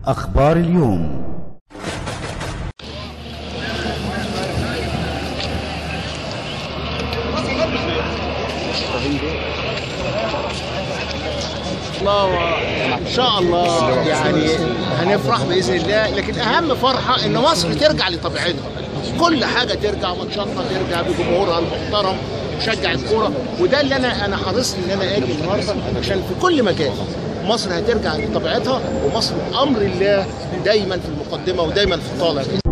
أخبار اليوم الله ان شاء الله يعني هنفرح باذن الله لكن اهم فرحه ان مصر ترجع لطبيعتها كل حاجه ترجع ماتشاتنا ترجع بجمهورها المحترم مشجع الكوره وده اللي انا انا حريص ان انا اجي النهارده عشان في كل مكان مصر هترجع لطبيعتها ومصر بامر الله دايما في المقدمه ودايما في الطالع